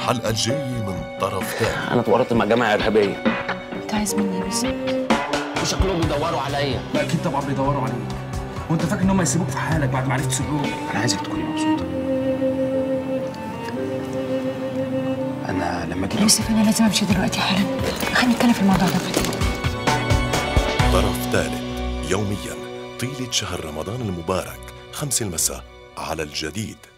الحلقة الجاية من طرف ثاني انا اتورطت مع جماعه ارهابيه انت عايز مني بس وشكلهم بيدوروا عليا ما اكيد طبعا بيدوروا عليك وانت فاكر ان هم يسيبوك في حالك بعد ما عرفت سرهم انا عايزك تكوني مبسوطه انا لما جيت يوسف انا لازم امشي دلوقتي حالا خلينا نتكلم في الموضوع ده بعدين طرف ثالث يوميا طيلة شهر رمضان المبارك خمس المساء على الجديد